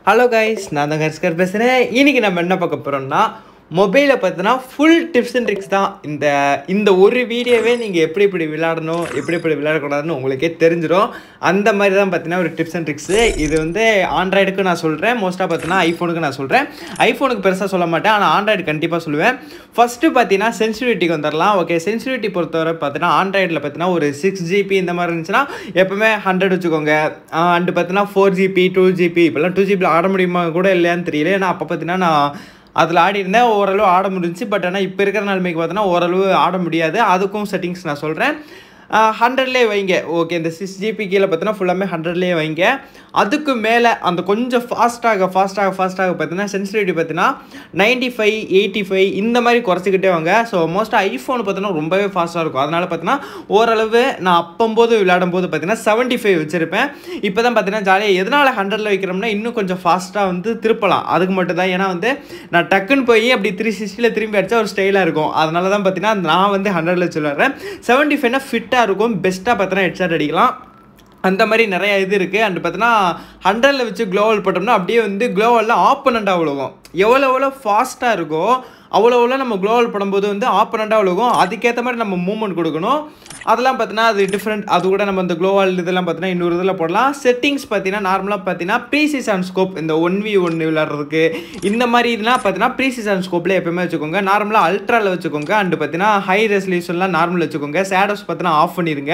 hello guys நான் தான் ஹர்ஸ்கர் பேசுகிறேன் இன்னைக்கு நம்ம என்ன பார்க்க போகிறோம்னா மொபைலில் பார்த்தீங்கன்னா ஃபுல் டிப்ஸ் அண்ட் ட்ரிக்ஸ் தான் இந்த இந்த ஒரு வீடியோவே நீங்கள் எப்படி இப்படி விளையாடணும் எப்படி இப்படி விளையாடக்கூடாதுன்னு உங்களுக்கே தெரிஞ்சிடும் அந்த மாதிரி தான் பார்த்தீங்கன்னா ஒரு டிப்ஸ் அண்ட் ட்ரிக்ஸு இது வந்து ஆண்ட்ராய்டுக்கு நான் சொல்கிறேன் மோஸ்ட்டாக பார்த்தீங்கன்னா ஐஃபோனுக்கு நான் சொல்கிறேன் ஐஃபோனுக்கு பெருசாக சொல்ல மாட்டேன் ஆனால் ஆண்ட்ராய்டு கண்டிப்பாக சொல்லுவேன் ஃபஸ்ட்டு பார்த்தீங்கன்னா சென்சிட்டிவிட்டிக்கு வந்துடலாம் ஓகே சென்சிட்டிவிட்டி பொறுத்தவரை பார்த்தீங்கன்னா ஆண்ட்ராய்டில் பார்த்தீங்கன்னா ஒரு சிக்ஸ் ஜிபி இந்த மாதிரி இருந்துச்சுன்னா எப்பவுமே ஹண்ட்ரட் வச்சுக்கோங்க அண்டு பார்த்தீங்கன்னா ஃபோர் ஜிபி டூ ஜிபி இப்போல்லாம் டூ ஜிபியில் ஆட முடியுமா கூட இல்லையான்னு தெரியல ஏன்னா அப்போ பார்த்தீங்கன்னா நான் அதில் ஆடி இருந்தேன் ஓரளவு ஆட முடிஞ்சுச்சு பட் ஆனால் இப்போ இருக்கிற நிலைமைக்கு பார்த்தோன்னா ஓரளவு ஆட முடியாது அதுக்கும் செட்டிங்ஸ் நான் சொல்கிறேன் ஹண்ட்ரட்லேயே வைங்க ஓகே இந்த சிக்ஸ் ஜிபி கீழே பார்த்தீங்கன்னா ஃபுல்லாமே ஹண்ட்ரட்லேயே வைங்க அதுக்கு மேலே அந்த கொஞ்சம் ஃபாஸ்ட்டாக ஃபாஸ்ட்டாக ஃபாஸ்ட்டாக பார்த்தீங்கன்னா சென்சிட்டிவிட்டி பார்த்தீங்கன்னா நைன்டி ஃபைவ் எயிட்டி ஃபைவ் இந்த மாதிரி குறைச்சிக்கிட்டே வாங்க ஸோ மோஸ்ட்டாக ஐஃபோன் பார்த்தீங்கன்னா ரொம்பவே ஃபாஸ்ட்டாக இருக்கும் அதனால் பார்த்தீங்கன்னா ஓரளவு நான் அப்பம்போது விளையாடும் போது பார்த்தீங்கன்னா செவன்ட்டி ஃபைவ் வச்சுருப்பேன் இப்போ தான் பார்த்தீங்கன்னா ஜாலியாக எதனால் ஹண்ட்ரடில் வைக்கிறோம்னா இன்னும் கொஞ்சம் ஃபாஸ்ட்டாக வந்து திருப்பலாம் அதுக்கு மட்டும் தான் ஏன்னா வந்து நான் டக்குன்னு போய் அப்படி த்ரீ சிக்ஸ்டியில் திரும்பி அடிச்சா ஒரு ஸ்டைலாக இருக்கும் அதனால தான் பார்த்தீங்கன்னா நான் வந்து ஹண்ட்ரடில் சொல்லுறேன் செவன்ட்டி ஃபைவ்னா ஃபிட்டாக இருக்கும் பெஸ்ட்டாக பார்த்தீங்கன்னா ஹெட்ஷாட் அடிக்கலாம் அந்த மாதிரி நிறைய இது இருக்குது அண்ட் பார்த்தீங்கன்னா ஹண்ட்ரடில் வச்சு க்ளோவல் போட்டோம்னா அப்படியே வந்து க்ளோவலில் ஆப்பனண்ட்டாக விழுகும் எவ்வளோ எவ்வளோ ஃபாஸ்ட்டாக இருக்கோ அவ்வளோ அவ்வளோ நம்ம க்ளோவல் போடும்போது வந்து ஆப்பனண்ட்டாக விழுகும் அதுக்கேற்ற மாதிரி நம்ம மூவ்மெண்ட் கொடுக்கணும் அதெல்லாம் பார்த்தீங்கன்னா அது டிஃப்ரெண்ட் அது கூட நம்ம இந்த க்ளோவால் இதெல்லாம் பார்த்தீங்கன்னா இன்னொரு இதில் போடலாம் செட்டிங்ஸ் பார்த்தீங்கன்னா நார்மலாக பார்த்தீங்கன்னா ப்ரீசிசன் ஸ்கோப் இந்த ஒன் வி ஒன் விளையாடுறதுக்கு இந்த மாதிரி இதெல்லாம் பார்த்தீங்கன்னா ப்ரீசிசன் ஸ்கோப்பில் எப்பயுமே வச்சுக்கோங்க நார்மலாக அல்ட்ராவில் வச்சுக்கோங்க அண்டு பார்த்தீங்கன்னா ஹை ரெசல்யூஷன்லாம் நார்மல் வச்சுக்கோங்க சேடோஸ் பார்த்தீங்கன்னா ஆஃப் பண்ணிடுங்க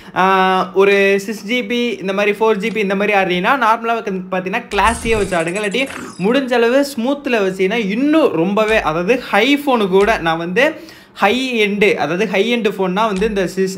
ஒரு சிக்ஸ் ஜிபி இந்த மாதிரி ஃபோர் ஜிபி இந்த மாதிரி ஆடுறீங்கன்னா நார்மலாக பார்த்தீங்கன்னா கிளாஸியாக வச்சு ஆடுங்க இல்லாட்டி முடிஞ்ச அளவு ஸ்மூத்தில் வச்சிங்கன்னா இன்னும் ரொம்பவே அதாவது ஹை ஃபோனு கூட நான் வந்து ஹை எண்டு அதாவது ஹை எண்டு ஃபோன்னா வந்து இந்த சிக்ஸ்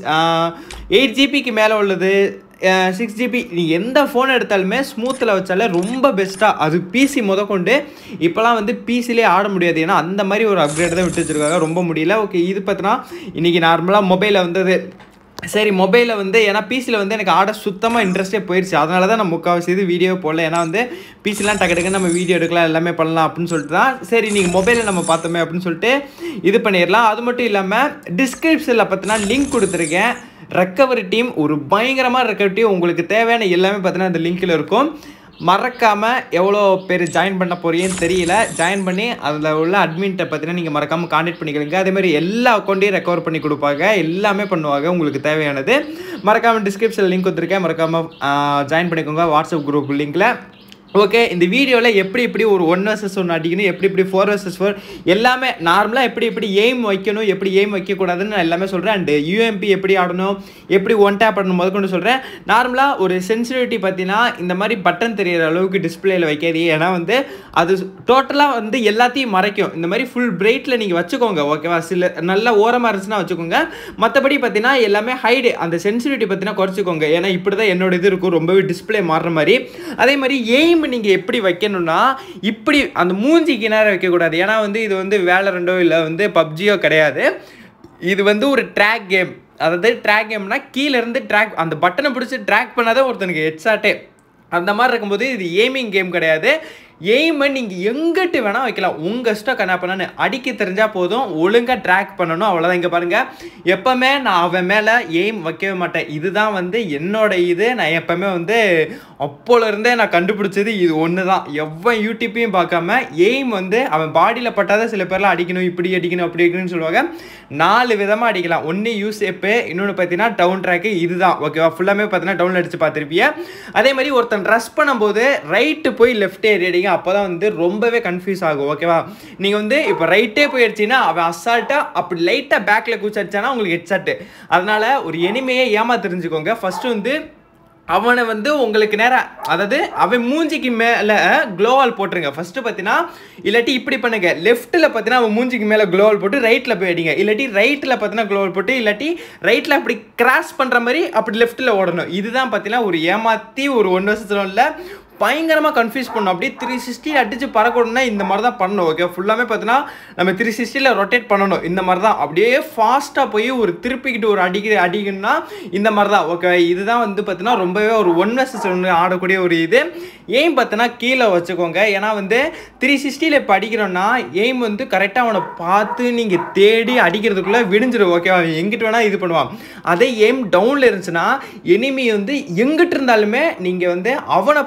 எயிட் ஜிபிக்கு மேலே உள்ளது சிக்ஸ் ஜிபி நீ எந்த ஃபோன் எடுத்தாலுமே ஸ்மூத்தில் வச்சாலே ரொம்ப பெஸ்ட்டாக அது பிசி முதற்கொண்டு இப்போலாம் வந்து பிசிலே ஆட முடியாது ஏன்னா அந்த மாதிரி ஒரு அப்கிரேட் தான் விட்டு வச்சுருக்காங்க ரொம்ப முடியல ஓகே இது பார்த்தீங்கன்னா இன்றைக்கி நார்மலாக மொபைலில் வந்தது சரி மொபைலில் வந்து ஏன்னா பிசியில் வந்து எனக்கு ஆட சுத்தமாக இன்ட்ரெஸ்ட்டே போயிடுச்சு அதனால தான் நான் முக்கால்வாசி இது வீடியோ போடல ஏன்னா வந்து பிசிலாம் டக்கு டக்குன்னு நம்ம வீடியோ எடுக்கலாம் எல்லாமே பண்ணலாம் அப்படின்னு சொல்லிட்டு தான் சரி நீங்கள் மொபைலில் நம்ம பார்த்தோமே அப்படின்னு சொல்லிட்டு இது பண்ணிடலாம் அது மட்டும் இல்லாமல் டிஸ்கிரிப்ஷனில் பார்த்தினா லிங்க் கொடுத்துருக்கேன் ரெக்கவரி டீம் ஒரு பயங்கரமாக ரெக்கவரி டீம் உங்களுக்கு தேவையான எல்லாமே பார்த்தீங்கன்னா அந்த லிங்க்கில் இருக்கும் மறக்காமல் எவ்வளோ பேர் ஜாயின் பண்ண போறீங்கன்னு தெரியல ஜாயின் பண்ணி அதில் உள்ள அட்மின்ட்டை பார்த்தீங்கன்னா நீங்கள் மறக்காமல் காண்டாக்ட் பண்ணிக்கிறீங்க அதே மாதிரி எல்லா அக்கௌண்ட்டையும் ரெக்கவர் பண்ணி கொடுப்பாங்க எல்லாமே பண்ணுவாங்க உங்களுக்கு தேவையானது மறக்காமல் டிஸ்கிரிப்ஷனில் லிங்க் கொடுத்துருக்கேன் மறக்காமல் ஜாயின் பண்ணிக்கோங்க வாட்ஸ்அப் குரூப் லிங்க்கில் ஓகே இந்த வீடியோவில் எப்படி எப்படி ஒரு ஒன் வர்சஸ் ஒன்று அடிக்கணும் எப்படி எப்படி ஃபோர் வர்சஸ் ஃபோர் எல்லாமே நார்மலாக எப்படி எப்படி எய்ம் வைக்கணும் எப்படி எய்ம் வைக்கக்கூடாதுன்னு நான் எல்லாமே சொல்கிறேன் அண்டு யூஎம்பி எப்படி ஆடணும் எப்படி ஒன் டேப் ஆடணும் முதற்கொண்டு சொல்கிறேன் நார்மலாக ஒரு சென்சிட்டிவிட்டி பார்த்தீங்கன்னா இந்த மாதிரி பட்டன் தெரியிற அளவுக்கு டிஸ்பிளேயில் வைக்காது ஏன்னா வந்து அது டோட்டலாக வந்து எல்லாத்தையும் மறைக்கும் இந்த மாதிரி ஃபுல் பிரைட்டில் நீங்கள் வச்சுக்கோங்க ஓகேவா சில நல்ல ஓரமாக இருந்துச்சுன்னா வச்சுக்கோங்க மற்றபடி பார்த்தீங்கன்னா எல்லாமே ஹைடு அந்த சென்சிட்டிவிட்டி பார்த்தீங்கன்னா குறைச்சிக்கோங்க ஏன்னா இப்படி தான் என்னோட இது இருக்கும் ரொம்பவே டிஸ்பிளே மாறுற மாதிரி அதே மாதிரி எய்ம் எய்ம் நீங்கள் எப்படி வைக்கணும்னா இப்படி அந்த மூஞ்சிக்கு நேரம் வைக்கக்கூடாது ஏன்னா வந்து இது வந்து வேலை ரெண்டோ இல்லை வந்து பப்ஜியோ கிடையாது இது வந்து ஒரு ட்ராக் கேம் அதாவது ட்ராக் கேம்னா கீழேருந்து ட்ராக் அந்த பட்டனை பிடிச்சி ட்ராக் பண்ணாதான் ஒருத்தனுக்கு ஹெட்ஷாட்டே அந்த மாதிரி இருக்கும்போது இது எய்மிங் கேம் கிடையாது எய்மை நீங்கள் எங்கிட்டு வேணால் வைக்கலாம் உங்கள் இஷ்டம் கண்ணா பண்ணு அடிக்க தெரிஞ்சால் போதும் ஒழுங்காக ட்ராக் பண்ணணும் அவ்வளோதான் இங்கே பாருங்கள் எப்போவுமே நான் அவன் மேலே எய்ம் வைக்கவே மாட்டேன் இதுதான் வந்து என்னோட இது நான் எப்போவுமே வந்து அப்போலேருந்தே நான் கண்டுபிடிச்சது இது ஒன்று தான் எவ்வளோ யூடியூப்பையும் பார்க்காம எய்ம் வந்து அவன் பாடியில் பட்டாதான் சில பேர்லாம் அடிக்கணும் இப்படி அடிக்கணும் அப்படி அடிக்கணும்னு சொல்லுவாங்க நாலு விதமாக அடிக்கலாம் ஒன்று யூஸ் எப்பு இன்னொன்று பார்த்தீங்கன்னா டவுன் ட்ராக்கு இதுதான் ஓகேவா ஃபுல்லாமே பார்த்தீங்கன்னா டவுனில் அடித்து பார்த்துருப்பிய அதே மாதிரி ஒருத்தன் ட்ரெஸ் பண்ணும்போது ரைட்டு போய் லெஃப்ட் ஏறி அடிங்க அப்போ தான் வந்து ரொம்பவே கன்ஃபியூஸ் ஆகும் ஓகேவா நீங்கள் வந்து இப்போ ரைட்டே போய் அடிச்சிங்கன்னா அவன் அசால்ட்டாக அப்படி லைட்டாக பேக்கில் கூச்சி அடிச்சானா உங்களுக்கு ஹெட்செட்டு அதனால் ஒரு எனிமையை ஏமா தெரிஞ்சுக்கோங்க ஃபஸ்ட்டு வந்து அவனை வந்து உங்களுக்கு நேரம் அதாவது அவன் மூஞ்சிக்கு மேலே க்ளோவால் போட்டுருங்க ஃபஸ்ட்டு பார்த்தீங்கன்னா இல்லாட்டி இப்படி பண்ணுங்க லெஃப்ட்டில் பார்த்தீங்கன்னா அவன் மூஞ்சிக்கு மேலே க்ளோவால் போட்டு ரைட்டில் போய் அடிங்க இல்லாட்டி ரைட்டில் பார்த்தீங்கன்னா க்ளோவால் போட்டு இல்லாட்டி ரைட்டில் அப்படி கிராஸ் பண்ணுற மாதிரி அப்படி லெஃப்ட்டில் ஓடணும் இதுதான் பார்த்தீங்கன்னா ஒரு ஏமாற்றி ஒரு ஒன் வருஷத்துல இல்லை பயங்கரமாக கன்ஃபியூஸ் பண்ணும் அப்படியே த்ரீ சிக்ஸ்டி அடிச்சு பறக்கணும்னா இந்த மாதிரி தான் பண்ணணும் ஓகே ஃபுல்லாமே பார்த்தீங்கன்னா நம்ம த்ரீ சிக்ஸ்டியில் ரொட்டேட் பண்ணணும் இந்த மாதிரி தான் அப்படியே ஃபாஸ்ட்டாக போய் ஒரு திருப்பிக்கிட்டு ஒரு அடிக்க அடிக்கணும்னா இந்த மாதிரி தான் ஓகே இதுதான் வந்து பார்த்தீங்கன்னா ரொம்பவே ஒரு ஒன் வர்சஸ் ஒன்று ஆடக்கூடிய ஒரு இது எய்ம் பார்த்தீங்கன்னா கீழே வச்சுக்கோங்க ஏன்னா வந்து த்ரீ சிக்ஸ்டியில் இப்போ அடிக்கிறோன்னா எய்ம் வந்து கரெக்டாக அவனை பார்த்து நீங்கள் தேடி அடிக்கிறதுக்குள்ளே விடிஞ்சிடும் ஓகேவா எங்கிட்டு வேணால் இது பண்ணுவான் அதே எய்ம் டவுனில் இருந்துச்சுன்னா எனிமி வந்து எங்கிட்டு இருந்தாலுமே நீங்கள் வந்து அவனை பார்த்து ஒரு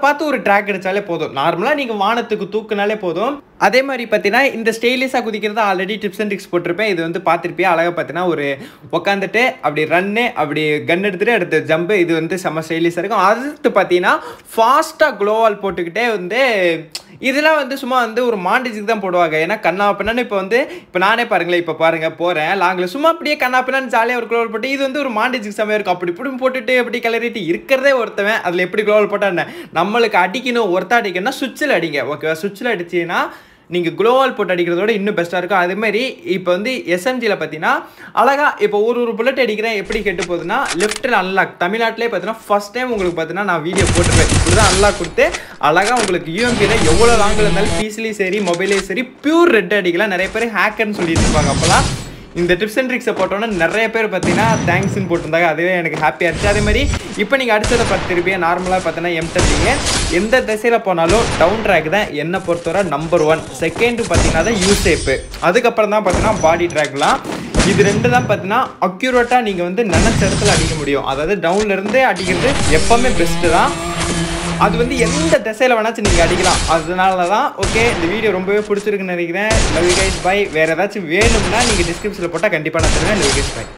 ட்ராக் அடிச்சாலே போதும் நார்மலாக நீங்கள் வானத்துக்கு தூக்குனாலே போதும் அதே மாதிரி பார்த்தீங்கன்னா இந்த ஸ்டைலிஷாக குதிக்கிறது ஆல்ரெடி டிப்ஸ் அண்ட் ட்ரிக்ஸ் போட்டிருப்பேன் இது வந்து பார்த்துருப்பியா அழகாக பார்த்தீங்கன்னா ஒரு உட்காந்துட்டு அப்படி ரன்னு அப்படி கன் எடுத்துட்டு அடுத்து ஜம்பு இது வந்து செம்ம ஸ்டைலிஷாக இருக்கும் அடுத்து பார்த்தீங்கன்னா ஃபாஸ்ட்டாக க்ளோவால் போட்டுக்கிட்டே வந்து இதெல்லாம் வந்து சும்மா வந்து ஒரு மாண்டேஜுக்கு தான் போடுவாங்க ஏன்னா கண்ணா பின்னான்னு இப்போ வந்து இப்போ நானே பாருங்களேன் இப்போ பாருங்க போகிறேன் லாங்கில் சும்மா அப்படியே கண்ணா பின்னான்னு ஜாலியாக ஒரு க்ளோவல் போட்டு இது வந்து ஒரு மாண்டேஜுக்கு செம்மையாக இருக்கும் அப்படி இப்படி போட்டுட்டு அப்படி கிளறிட்டு இருக்கிறதே ஒருத்தவன் அதில் எப்படி க்ளோவல் போட்டா என்ன நம்மளுக்கு அடிக்கணும் ஒருத்தா அடிக்கணும்னா சுவிட்சில் அடிங்க ஓகேவா சுவிட்சில் அடிச்சீங்கன்னா நீங்கள் க்ளோவால் போட்டு அடிக்கிறதோட இன்னும் பெஸ்ட்டாக இருக்கும் அதேமாதிரி இப்போ வந்து எஸ்எம்ஜியில் பார்த்தீங்கன்னா அழகாக இப்போ ஒரு ஒரு புல்லட் அடிக்கிறேன் எப்படி கெட்டு போகுதுன்னா லெஃப்ட்டில் அன்லாக் தமிழ்நாட்டிலே பார்த்தீங்கன்னா ஃபஸ்ட் டைம் உங்களுக்கு பார்த்தீங்கன்னா நான் வீடியோ போட்டுருவேன் இப்படி தான் அன்லாக் கொடுத்து அழகாக உங்களுக்கு யூஎம்பியில் எவ்வளோ லாங்கில் இருந்தாலும் பீஸ்லேயும் சரி மொபைலையும் சரி பியூர் ரெட் அடிக்கலாம் நிறைய பேர் ஹேக்கர்னு சொல்லிட்டு இருப்பாங்க அப்போலாம் இந்த டிப்ஸ் அண்ட் ட்ரிக்ஸை போட்டோன்னா நிறைய பேர் பார்த்தீங்கன்னா தேங்க்ஸ்னு போட்டிருந்தாங்க அதுவே எனக்கு ஹாப்பியாக இருந்துச்சு அதே மாதிரி இப்போ நீங்கள் அடிச்சதை பார்த்துருப்பீங்க நார்மலாக பார்த்தீங்கன்னா எம்டபிங்க எந்த திசையில் போனாலும் டவுன் ட்ராக் தான் என்னை பொறுத்தவரை நம்பர் ஒன் செகண்ட் பார்த்தீங்கன்னா தான் யூ ஷேப்பு அதுக்கப்புறம் தான் பார்த்தீங்கன்னா பாடி ட்ராக்லாம் இது ரெண்டு தான் பார்த்தீங்கன்னா அக்யூரேட்டாக நீங்கள் வந்து நினச்ச இடத்துல அடிக்க முடியும் அதாவது டவுன்லேருந்தே அடிக்கிறது எப்போவுமே பெஸ்ட்டு தான் அது வந்து எந்த திசையில் வேணாச்சும் நீங்கள் அடிக்கலாம் அதனால தான் ஓகே இந்த வீடியோ ரொம்பவே பிடிச்சிருக்குன்னு நினைக்கிறேன் லவ் கைஸ் பை வேறு ஏதாச்சும் வேணும்னா நீங்கள் டிஸ்கிரிப்ஷனில் போட்டால் கண்டிப்பாக நான் தருவேன் லவ் கைஸ் பை